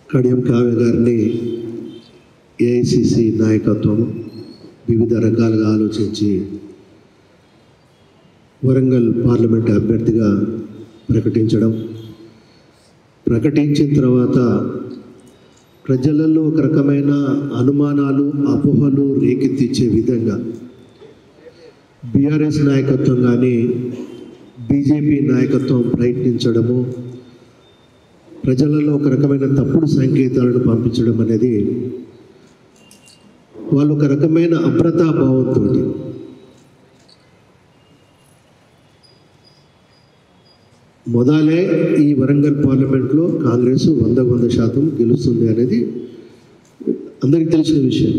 కడియం కావ్య గారిని ఏఐసిసి నాయకత్వం వివిధ రకాలుగా ఆలోచించి వరంగల్ పార్లమెంట్ అభ్యర్థిగా ప్రకటించడం ప్రకటించిన తర్వాత ప్రజలలో ఒక రకమైన అనుమానాలు అపోహలు రేకెత్తించే విధంగా బీఆర్ఎస్ నాయకత్వం కానీ బీజేపీ నాయకత్వం ప్రయత్నించడము ప్రజలలో ఒక రకమైన తప్పుడు సంకేతాలను పంపించడం అనేది వాళ్ళు ఒక రకమైన అభ్రతా భావంతో మొదలే ఈ వరంగల్ పార్లమెంట్లో కాంగ్రెస్ వంద వంద శాతం గెలుస్తుంది అనేది అందరికీ తెలిసిన విషయం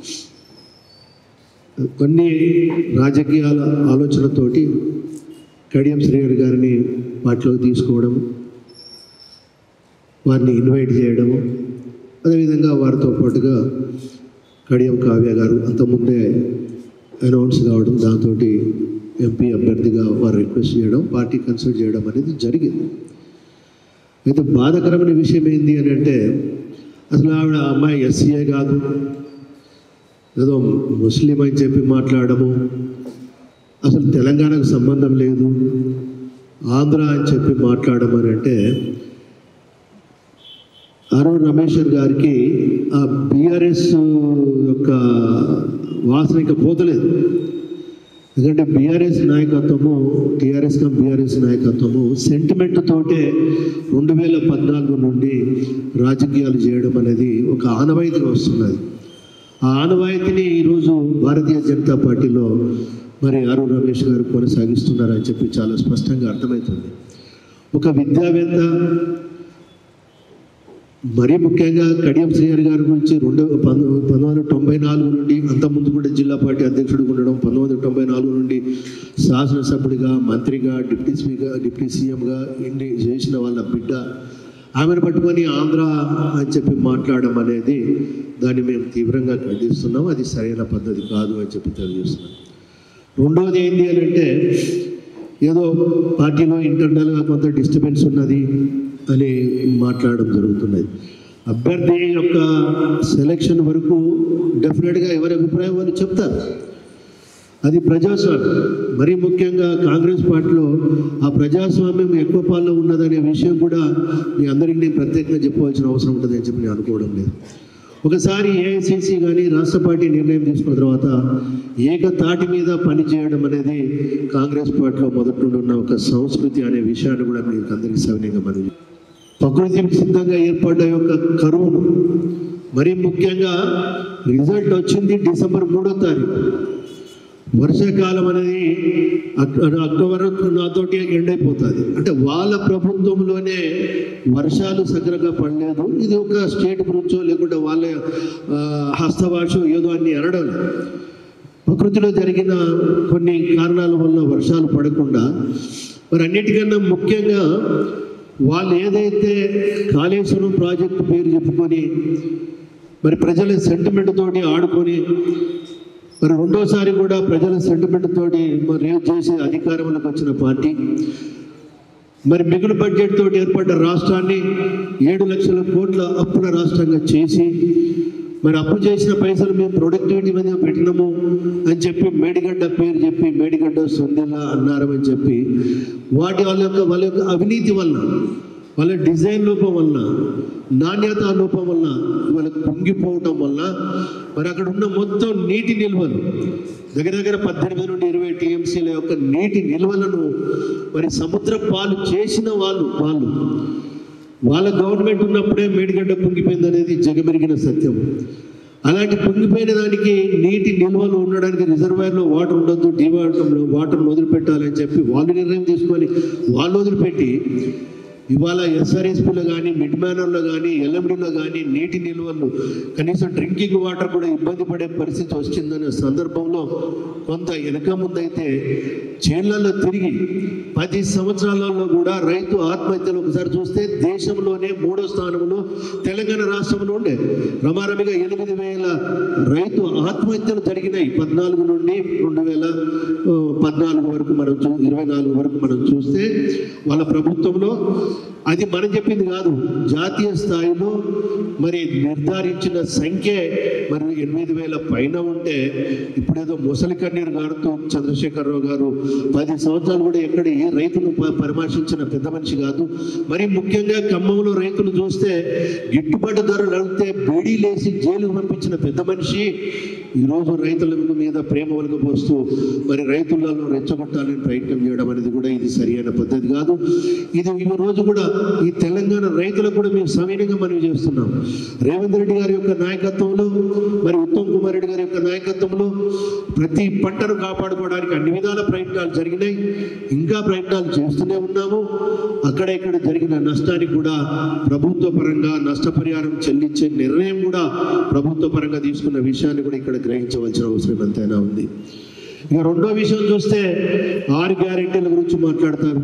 కొన్ని రాజకీయాల ఆలోచనతోటి కడియం శ్రీహరి గారిని పార్టీలోకి తీసుకోవడం వారిని ఇన్వైట్ చేయడము అదేవిధంగా వారితో పాటుగా కడియం కావ్య గారు అంతకుముందే అనౌన్స్ కావడం దాంతో ఎంపీ అభ్యర్థిగా వారు రిక్వెస్ట్ చేయడం పార్టీ కన్సల్ట్ చేయడం అనేది జరిగింది అయితే బాధాకరమైన విషయం ఏంటి అని అంటే అసలు ఆవిడ ఆ అమ్మాయి ఎస్సీఏ కాదు ఏదో ముస్లిం అని చెప్పి మాట్లాడము అసలు తెలంగాణకు సంబంధం లేదు ఆంధ్ర అని చెప్పి మాట్లాడమని అంటే అరుణ్ రమేశ్వర్ గారికి ఆ బీఆర్ఎస్ యొక్క వాసన ఇంకా పోతలేదు ఎందుకంటే బీఆర్ఎస్ నాయకత్వము టీఆర్ఎస్ కమ్ బీఆర్ఎస్ నాయకత్వము సెంటిమెంట్ తోటే రెండు వేల పద్నాలుగు నుండి రాజకీయాలు చేయడం అనేది ఒక ఆనవాయితీగా వస్తున్నది ఆ ఆనవాయితీని ఈరోజు భారతీయ జనతా పార్టీలో మరి అరుణ్ రమేష్ గారు కొనసాగిస్తున్నారని చెప్పి చాలా స్పష్టంగా అర్థమవుతుంది ఒక విద్యావేత్త మరీ ముఖ్యంగా కడియం శ్రీహరి గారి గురించి రెండు పంతొమ్మిది వందల తొంభై నాలుగు నుండి అంతకుముందు కూడా జిల్లా పార్టీ అధ్యక్షుడిగా ఉండడం పంతొమ్మిది వందల తొంభై నాలుగు నుండి శాసనసభ్యుడిగా మంత్రిగా డిప్యూటీ స్పీకర్ డిప్యూటీ సీఎంగా ఇన్ని చేసిన వాళ్ళ బిడ్డ ఆమెను పట్టుకొని ఆంధ్ర అని చెప్పి మాట్లాడడం అనేది దాన్ని మేము తీవ్రంగా ఖండిస్తున్నాం అది సరైన పద్ధతి కాదు అని చెప్పి తెలియజేస్తున్నాం రెండోది ఏంటి అని అంటే ఏదో పార్టీలో ఇంటర్నల్గా కొంత డిస్టర్బెన్స్ ఉన్నది అని మాట్లాడడం జరుగుతున్నది అభ్యర్థి యొక్క సెలక్షన్ వరకు డెఫినెట్గా ఎవరి అభిప్రాయం వాళ్ళు చెప్తారు అది ప్రజాస్వామ్యం మరీ ముఖ్యంగా కాంగ్రెస్ పార్టీలో ఆ ప్రజాస్వామ్యం ఎక్కువ పాల్లో ఉన్నదనే విషయం కూడా మీ అందరికీ నేను ప్రత్యేకంగా చెప్పవలసిన అవసరం ఉంటుందని చెప్పి నేను అనుకోవడం లేదు ఒకసారి ఏఐసిసి కానీ రాష్ట్ర పార్టీ నిర్ణయం తీసుకున్న తర్వాత ఏకతాటి మీద పనిచేయడం అనేది కాంగ్రెస్ పార్టీలో మొదటి నుండి ఉన్న ఒక సంస్కృతి అనే విషయాన్ని కూడా మీకు అందరికీ సవినీయంగా మనం ప్రకృతికి సిద్ధంగా ఏర్పడ్డ యొక్క కరువును మరీ ముఖ్యంగా రిజల్ట్ వచ్చింది డిసెంబర్ మూడో తారీఖు వర్షాకాలం అనేది అక్- అక్టోబర్ నాతోటి ఎండ్ అయిపోతుంది అంటే వాళ్ళ ప్రభుత్వంలోనే వర్షాలు సగ్రగా పడలేదు ఇది ఒక స్టేట్ గురించో లేకుంటే వాళ్ళ ఆ, హస్తభాష ఏదో అని అనడం లేదు. ప్రకృతిలో జరిగిన కొన్ని కారణాల వల్ల వర్షాలు పడకుండా మరి అన్నిటికన్నా ముఖ్యంగా వాళ్ళు ఏదైతే కాళేశ్వరం ప్రాజెక్టు పేరు చెప్పుకొని మరి ప్రజల సెంటిమెంట్ తోటి ఆడుకొని మరి రెండోసారి కూడా ప్రజల సెంటిమెంట్ తోటి మరి రేపు చేసి అధికారంలోకి వచ్చిన పార్టీ మరి మిగులు బడ్జెట్ తోటి ఏర్పడ్డ రాష్ట్రాన్ని ఏడు లక్షల కోట్ల అప్పుల రాష్ట్రంగా చేసి మరి అప్పు చేసిన పైసలు మేము ప్రొడక్టివిటీ మీద పెట్టినాము అని చెప్పి మేడిగడ్డ పేరు చెప్పి మేడిగడ్డ సొందెలా అన్నారని చెప్పి వాటి వాళ్ళ యొక్క వాళ్ళ యొక్క అవినీతి వలన వాళ్ళ డిజైన్ లోపం వలన నాణ్యత లోపం వలన వాళ్ళకి కుంగిపోవటం వల్ల మరి అక్కడ ఉన్న మొత్తం నీటి నిల్వలు దగ్గర దగ్గర పద్దెనిమిది నుండి ఇరవై టీఎంసీల యొక్క నీటి నిల్వలను మరి సముద్ర పాలు చేసిన వాళ్ళు వాళ్ళు వాళ్ళ గవర్నమెంట్ ఉన్నప్పుడే మేడిగడ్డ కుంగిపోయింది అనేది జగమెరిగిన సత్యం అలాంటి కుంగిపోయిన దానికి నీటి నిల్వలు ఉండడానికి రిజర్వాయర్లో వాటర్ ఉండొద్దు డివాటంలో వాటర్ను వదిలిపెట్టాలని చెప్పి వాళ్ళు నిర్ణయం తీసుకొని వాళ్ళు వదిలిపెట్టి ఇవాళ ఎస్ఆర్ఎస్పీలో కానీ మిడ్ మ్యానర్లో కానీ ఎల్ఎండిలో కానీ నీటి నిల్వలు కనీసం డ్రింకింగ్ వాటర్ కూడా ఇబ్బంది పడే పరిస్థితి వచ్చిందనే సందర్భంలో కొంత వెనక ముందైతే చేళ్లలో తిరిగి పది సంవత్సరాలలో కూడా రైతు ఆత్మహత్యలు ఒకసారి చూస్తే దేశంలోనే మూడో స్థానంలో తెలంగాణ రాష్ట్రంలో ఉండే రమారమిగా ఎనిమిది వేల రైతు ఆత్మహత్యలు జరిగినాయి పద్నాలుగు నుండి రెండు వేల ఆ, పద్నాలుగు వరకు మనం చూ ఇరవై నాలుగు వరకు మనం చూస్తే వాళ్ళ ప్రభుత్వంలో అది మనం చెప్పింది కాదు జాతీయ స్థాయిలో మరి నిర్ధారించిన సంఖ్య మరి ఎనిమిది వేల పైన ఉంటే ఇప్పుడేదో ముసలి కన్నీరు గారుతూ చంద్రశేఖరరావు గారు పది సంవత్సరాలు కూడా ఎక్కడ ఏ రైతును ప- పరామర్శించిన పెద్ద మనిషి కాదు మరి ముఖ్యంగా ఖమ్మంలో రైతులు చూస్తే గిట్టుబాటు ధరలు అడిగితే బీడీ లేసి జైలుకు పంపించిన పెద్ద మనిషి ఈరోజు రైతుల మీద ప్రేమ వలకపోస్తూ మరి రైతులలో రెచ్చగొట్టాలని ప్రయత్నం చేయడం అనేది కూడా ఇది సరైన పద్ధతి కాదు ఇది ఈ రోజు కూడా ఈ తెలంగాణ రైతులకు కూడా మేము సవినయంగా మనం చేస్తున్నాం రేవంత్ రెడ్డి గారి యొక్క నాయకత్వంలో మరి ఉత్తమ్ కుమార్ రెడ్డి గారి యొక్క నాయకత్వంలో ప్రతి పంటను కాపాడుకోవడానికి అన్ని విధాల ప్రయత్నాలు జరిగినాయి ఇంకా ప్రయత్నాలు చేస్తూనే ఉన్నాము అక్కడ ఇక్కడ జరిగిన నష్టానికి కూడా ప్రభుత్వ పరంగా నష్టపరిహారం చెల్లించే నిర్ణయం కూడా ప్రభుత్వ పరంగా తీసుకున్న విషయాన్ని కూడా ఇక్కడ గ్రహించవలసిన అవసరం ఎంతైనా ఉంది ఇక రెండో విషయం చూస్తే ఆరు గ్యారెంటీల గురించి మాట్లాడతారు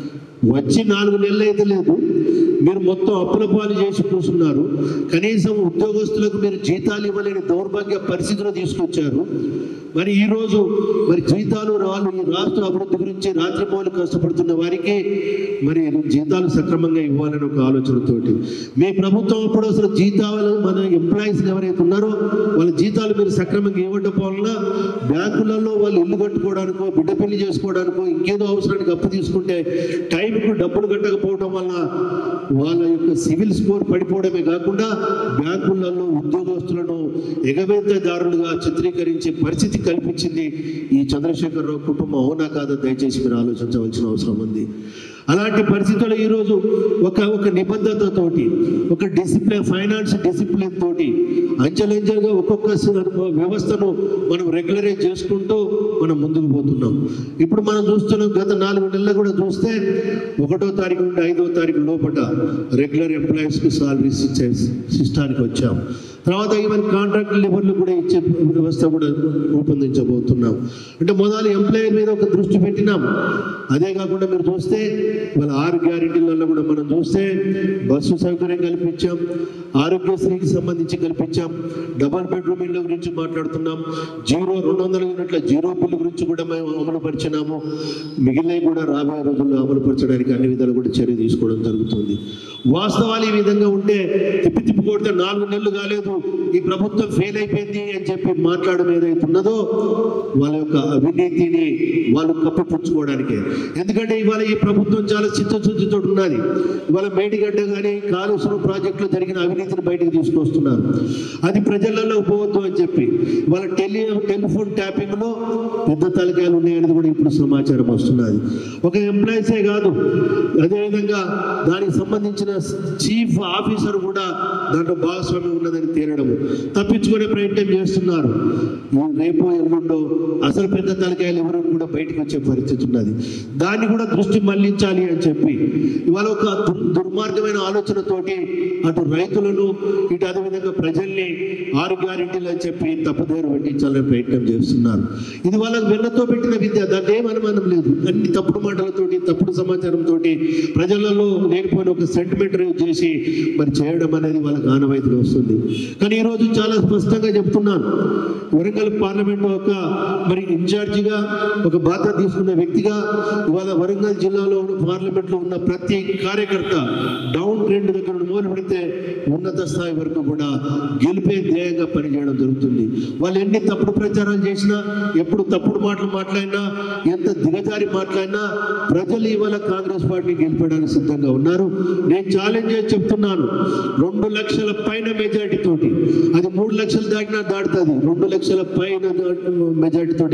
వచ్చి నాలుగు నెలలు అయితే లేదు మీరు మొత్తం అప్పుల పాలు చేసి కూర్చున్నారు కనీసం ఉద్యోగస్తులకు మీరు జీతాలు ఇవ్వలేని దౌర్భాగ్య పరిస్థితులు తీసుకొచ్చారు మరి ఈరోజు మరి జీతాలు వాళ్ళు ఈ రాష్ట్ర అభివృద్ధి గురించి రాత్రిపోలు కష్టపడుతున్న వారికి మరి జీతాలు సక్రమంగా ఇవ్వాలని ఒక ఆలోచనతోటి మీ ప్రభుత్వం అప్పుడు అసలు జీతాలు మన ఎంప్లాయీస్ ఎవరైతే ఉన్నారో వాళ్ళ జీతాలు మీరు సక్రమంగా ఇవ్వడం వలన బ్యాంకులలో వాళ్ళు ఇల్లు కట్టుకోవడానికో బిడ్డ పెళ్లి చేసుకోవడానికో ఇంకేదో అవసరానికి అప్పు తీసుకుంటే టైంకు డబ్బులు కట్టకపోవడం వల్ల వాళ్ళ యొక్క సివిల్ స్కోర్ పడిపోవడమే కాకుండా బ్యాంకులలో ఉద్యోగస్తులను ఎగవేతదారులుగా చిత్రీకరించే పరిస్థితి కల్పించింది ఈ చంద్రశేఖరరావు కుటుంబం అవునా కాదా దయచేసి మీరు ఆలోచించవలసిన అవసరం ఉంది అలాంటి పరిస్థితుల్లో ఈరోజు ఒక ఒక నిబద్ధతతోటి ఒక డిసిప్లిన్ ఫైనాన్స్ డిసిప్లిన్ తోటి అంచెలంచెలుగా ఒక్కొక్క స- వ్యవస్థను మనం రెగ్యులరైజ్ చేసుకుంటూ మనం ముందుకు పోతున్నాం ఇప్పుడు మనం చూస్తున్నాం గత నాలుగు నెలలు కూడా చూస్తే ఒకటో తారీఖు నుండి ఐదో తారీఖు లోపల రెగ్యులర్ ఎంప్లాయీస్కి సాలరీస్ ఇచ్చే సిస్టానికి వచ్చాం తర్వాత ఈవెన్ కాంట్రాక్ట్ లేబర్లు కూడా ఇచ్చే వ్యవస్థ కూడా రూపొందించబోతున్నాం అంటే మొదలు ఎంప్లాయీ మీద ఒక దృష్టి పెట్టినాం అదే కాకుండా మీరు చూస్తే వాళ్ళ ఆరు గ్యారెంటీలలో కూడా మనం చూస్తే బస్సు సౌకర్యం కల్పించాం ఆరోగ్యశ్రీకి సంబంధించి కల్పించాం డబల్ బెడ్రూమ్ ఇళ్ళ గురించి మాట్లాడుతున్నాం జీరో రెండు వందల యూనిట్ల జీరో బిల్లు గురించి కూడా మేము అమలుపరిచినాము మిగిలినవి కూడా రాబోయే రోజుల్లో అమలుపరచడానికి అన్ని విధాలు కూడా చర్య తీసుకోవడం జరుగుతుంది వాస్తవాలు ఈ విధంగా ఉంటే తిప్పి తిప్పి కొడితే నాలుగు నెలలు కాలేదు ఈ ప్రభుత్వం ఫెయిల్ అయిపోయింది అని చెప్పి మాట్లాడడం ఏదైతే ఉన్నదో వాళ్ళ యొక్క అవినీతిని వాళ్ళు కప్పిపుచ్చుకోవడానికే ఎందుకంటే ఇవాళ ఈ ప్రభుత్వం చాలా చిత్తశుద్ధితో ఉన్నది ఇవాళ మేడిగడ్డ కానీ కాళేశ్వరం ప్రాజెక్టులో జరిగిన అవినీతిని బయటకు తీసుకొస్తున్నారు అది ప్రజలలో పోవద్దు అని చెప్పి వాళ్ళ టెలి టెలిఫోన్ ట్యాపింగ్లో పెద్ద తలకాయలు ఉన్నాయనేది కూడా ఇప్పుడు సమాచారం వస్తున్నది ఒక ఎంప్లాయీసే కాదు అదేవిధంగా దానికి సంబంధించిన చీఫ్ ఆఫీసర్ కూడా దాంట్లో భాగస్వామ్యం ఉన్నదని తేలడము తప్పించుకునే ప్రయత్నం చేస్తున్నారు ఈ రేపో ఎల్లుండో అసలు పెద్ద తలకాయలు ఎవరు కూడా బయటకు వచ్చే పరిస్థితి ఉన్నది దాన్ని కూడా దృష్టి మళ్లించాలి అని చెప్పి ఇవాళ ఒక దుర్- దుర్మార్గమైన ఆలోచనతోటి అటు రైతులను ఇటు అదేవిధంగా ప్రజల్ని ఆరు గ్యారెంటీలు అని చెప్పి తప్పుదేరు పట్టించాలని ప్రయత్నం చేస్తున్నారు ఇది వాళ్ళకి వెన్నతో పెట్టిన విద్య దాన్ని ఏం అనుమానం లేదు అన్ని తప్పుడు మాటలతోటి తప్పుడు సమాచారంతో ప్రజలలో లేకపోయిన ఒక సెంటిమెంట్ రేజ్ చేసి మరి చేయడం అనేది వాళ్ళకి ఆనవాయితీగా వస్తుంది కానీ ఈరోజు చాలా స్పష్టంగా చెప్తున్నాను వరంగల్ పార్లమెంట్ ఒక మరి ఇన్ఛార్జిగా ఒక బాధ్యత తీసుకున్న వ్యక్తిగా ఇవాళ వరంగల్ జిల్లాలో ఉన్న పార్లమెంట్లో ఉన్న ప్రతి కార్యకర్త డౌన్ ట్రెండ్ దగ్గర నుండి మొదలు పెడితే ఉన్నత స్థాయి వరకు కూడా గెలిపే ధ్యేయంగా పనిచేయడం జరుగుతుంది వాళ్ళు ఎన్ని తప్పుడు ప్రచారాలు చేసినా ఎప్పుడు తప్పుడు మాటలు మాట్లాడినా ఎంత దిగజారి మాట్లాడినా ప్రజలు ఇవాళ కాంగ్రెస్ పార్టీ గెలిపడానికి సిద్ధంగా ఉన్నారు నేను ఛాలెంజ్ చేసి చెప్తున్నాను రెండు లక్షల పైన మెజార్టీ తోటి అది మూడు లక్షలు దాటినా దాటుతుంది రెండు లక్షల పైన మెజార్టీ తోటి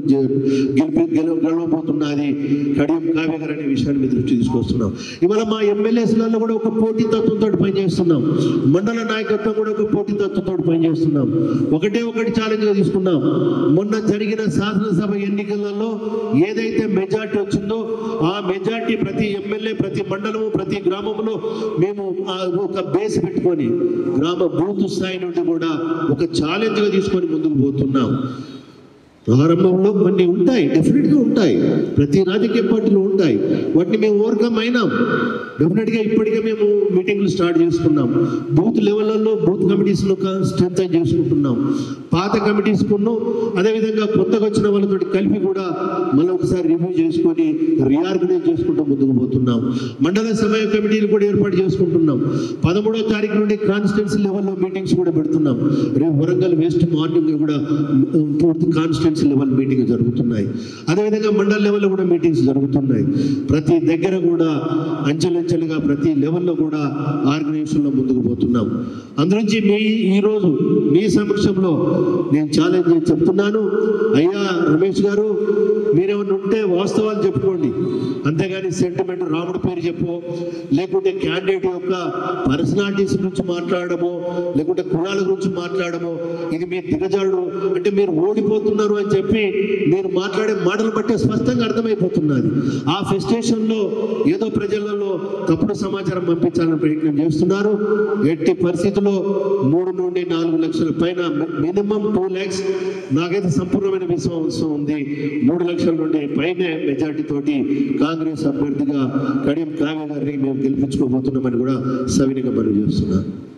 గెలిపి గెలవ గెలవబోతున్నది కడియం కావ్య గారు అనే విషయాన్ని మీ దృష్టి తీసుకొస్తున్నాం ఇవాళ మా ఎమ్మెల్యేస్లలో కూడా ఒక పోటీ తత్వంతో పనిచేస్తున్నాం మండల నాయకత్వం కూడా ఒక పోటీ తత్వంతో పనిచేస్తున్నాం ఒకటే ఒకటి ఛాలెంజ్గా తీసుకున్నాం మొన్న జరిగిన శాసనసభ ఎన్నికలలో ఏదైతే మెజార్టీ వచ్చిందో ఆ మెజార్టీ ప్రతి ఎమ్మెల్యే ప్రతి మండలము ప్రతి గ్రామంలో మేము ఆ ఒక బేస్ పెట్టుకొని గ్రామ బూత్ స్థాయి నుండి కూడా ఒక ఛాలెంజ్గా తీసుకొని ముందుకు పోతున్నాం ప్రారంభంలో కొన్ని ఉంటాయి డెఫినెట్గా ఉంటాయి ప్రతి రాజకీయ పార్టీలో ఉంటాయి వాటిని మేము ఓవర్కమ్ అయినాం డెఫినెట్గా ఇప్పటికే మేము మీటింగ్లు స్టార్ట్ చేసుకున్నాం బూత్ లెవెల్లో బూత్ కమిటీస్ను స్ట్రెంగ్ చేసుకుంటున్నాం పాత కమిటీస్కును అదేవిధంగా కొత్తగా వచ్చిన వాళ్ళతో కలిపి కూడా మళ్ళీ ఒకసారి రివ్యూ చేసుకొని రీఆర్గనైజ్ చేసుకుంటూ ముందుకు పోతున్నాం మండల సమయ కమిటీలు కూడా ఏర్పాటు చేసుకుంటున్నాం పదమూడో తారీఖు నుండి కాన్స్టిట్యున్సీ లెవెల్లో మీటింగ్స్ కూడా పెడుతున్నాం రేపు వరంగల్ వెస్ట్ మార్నింగ్ కూడా ఉమ్, పూర్తి కాన్స్టిట్యున్సీ లెవెల్ మీటింగ్ జరుగుతున్నాయి అదేవిధంగా మండల లెవెల్లో కూడా మీటింగ్స్ జరుగుతున్నాయి ప్రతి దగ్గర కూడా అంచెలంచెలుగా ప్రతి లెవెల్లో కూడా ఆర్గనైజేషన్లో ముందుకు పోతున్నాం అందునుంచి మీ ఈరోజు మీ సమక్షంలో నేను ఛాలెంజ్ చేసి చెప్తున్నాను అయ్యా రమేష్ గారు మీరేమన్నా ఉంటే వాస్తవాలు చెప్పుకోండి అంతేగాని సెంటిమెంట్ రాముడి పేరు చెప్పు లేకుంటే క్యాండిడేట్ యొక్క పర్సనాలిటీస్ గురించి మాట్లాడడమో లేకుంటే కులాల గురించి మాట్లాడడమో ఇది మీ దిగజాడు అంటే మీరు ఓడిపోతున్నారు అని చెప్పి మీరు మాట్లాడే మాటలు బట్టే స్పష్టంగా అర్థమైపోతున్నది ఆ ఫెస్టేషన్లో ఏదో ప్రజలలో తప్పుడు సమాచారం పంపించాలని ప్రయత్నం చేస్తున్నారు ఎట్టి పరిస్థితుల్లో మూడు నుండి నాలుగు లక్షల పైన మినిమం టూ ల్యాక్స్ నాకైతే సంపూర్ణమైన విశ్వాసం ఉంది మూడు లక్షల నుండి పైనే మెజార్టీ తోటి కాంగ్రెస్ అభ్యర్థిగా కడియం కావ్య గారిని మేము గెలిపించుకోబోతున్నామని కూడా సవినిగా మనం చేస్తున్నాను